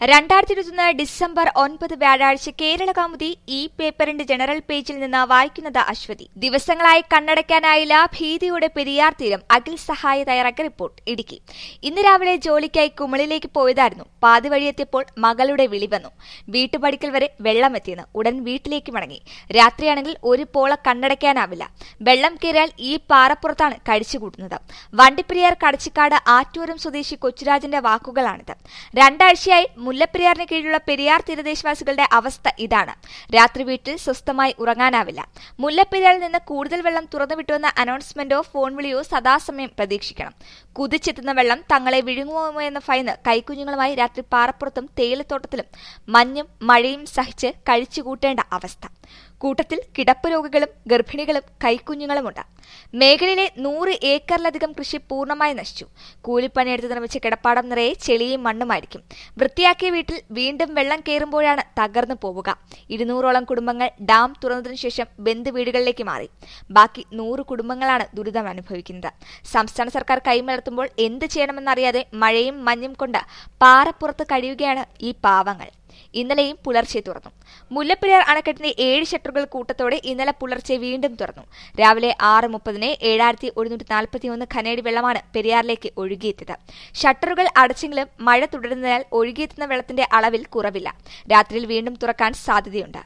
രണ്ടായിരത്തി ഇരുപത്തൊന്ന് ഡിസംബർ ഒൻപത് വ്യാഴാഴ്ച കേരള കൗമുദി ഈ പേപ്പറിന്റെ ജനറൽ പേജിൽ നിന്ന് വായിക്കുന്നത് അശ്വതി ദിവസങ്ങളായി കണ്ണടയ്ക്കാനായില്ല ഭീതിയുടെ പെരിയാർ തീരം അഖിൽ സഹായ തയ്യാറാക്കിയ റിപ്പോർട്ട് ഇടുക്കി ഇന്ന് രാവിലെ ജോലിക്കായി കുമളിലേക്ക് പോയതായിരുന്നു പാതി വഴിയെത്തിയപ്പോൾ മകളുടെ വിളി വന്നു വീട്ടുപടിക്കൽ വരെ വെള്ളമെത്തിയെന്ന് ഉടൻ വീട്ടിലേക്ക് മടങ്ങി രാത്രിയാണെങ്കിൽ ഒരു പോള കണ്ണടയ്ക്കാനാവില്ല വെള്ളം കയറിയാൽ ഈ പാറപ്പുറത്താണ് കഴിച്ചുകൂട്ടുന്നത് വണ്ടിപ്പെരിയാർ കടച്ചിക്കാട് ആറ്റൂരം സ്വദേശി കൊച്ചുരാജന്റെ വാക്കുകളാണിത് രണ്ടാഴ്ചയായി മുല്ലപ്പെരിയാറിന് കീഴിലുള്ള പെരിയാർ തീരദേശവാസികളുടെ അവസ്ഥ ഇതാണ് രാത്രി വീട്ടിൽ സ്വസ്ഥമായി ഉറങ്ങാനാവില്ല മുല്ലപ്പെരിയാറിൽ നിന്ന് കൂടുതൽ വെള്ളം തുറന്നുവിട്ടുവെന്ന അനൗൺസ്മെന്റോ ഫോൺ വിളിയോ സദാസമയം പ്രതീക്ഷിക്കണം കുതിച്ചെത്തുന്ന വെള്ളം തങ്ങളെ വിഴുങ്ങുമോ എന്ന ഭയന്ന് കൈക്കുഞ്ഞുങ്ങളുമായി രാത്രി പാറപ്പുറത്തും തേയിലത്തോട്ടത്തിലും മഞ്ഞും മഴയും സഹിച്ച് കഴിച്ചുകൂട്ടേണ്ട അവസ്ഥ കൂട്ടത്തിൽ കിടപ്പ് രോഗികളും ഗർഭിണികളും കൈക്കുഞ്ഞുങ്ങളുമുണ്ട് മേഖലയിലെ നൂറ് ഏക്കറിലധികം കൃഷി പൂർണ്ണമായി നശിച്ചു കൂലിപ്പണിയെടുത്ത് നിർമ്മിച്ച കിടപ്പാടം നിറയെ ചെളിയും മണ്ണുമായിരിക്കും വൃത്തിയാക്കിയ വീട്ടിൽ വീണ്ടും വെള്ളം കയറുമ്പോഴാണ് തകർന്നു പോവുക ഇരുന്നൂറോളം കുടുംബങ്ങൾ ഡാം തുറന്നതിനു ശേഷം ബന്ധുവീടുകളിലേക്ക് മാറി ബാക്കി നൂറ് കുടുംബങ്ങളാണ് ദുരിതം അനുഭവിക്കുന്നത് സംസ്ഥാന സർക്കാർ കൈമലർത്തുമ്പോൾ എന്ത് ചെയ്യണമെന്നറിയാതെ മഴയും മഞ്ഞും കൊണ്ട് പാറപ്പുറത്ത് കഴിയുകയാണ് ഈ പാവങ്ങൾ ഇന്നലെയും പുലർച്ചെ തുറന്നു മുല്ലപ്പെരിയാർ അണക്കെട്ടിന്റെ ഏഴ് ഷട്ടറുകൾ കൂട്ടത്തോടെ ഇന്നലെ പുലർച്ചെ വീണ്ടും തുറന്നു രാവിലെ ആറ് മുപ്പതിന് ഏഴായിരത്തി ഒരുന്നൂറ്റി നാൽപ്പത്തിയൊന്ന് ഖനേടി വെള്ളമാണ് പെരിയാറിലേക്ക് ഒഴുകിയെത്തിയത് ഷട്ടറുകൾ അടച്ചെങ്കിലും മഴ തുടരുന്നതിനാൽ ഒഴുകിയെത്തുന്ന വെള്ളത്തിന്റെ അളവിൽ കുറവില്ല രാത്രിയിൽ വീണ്ടും തുറക്കാൻ സാധ്യതയുണ്ട്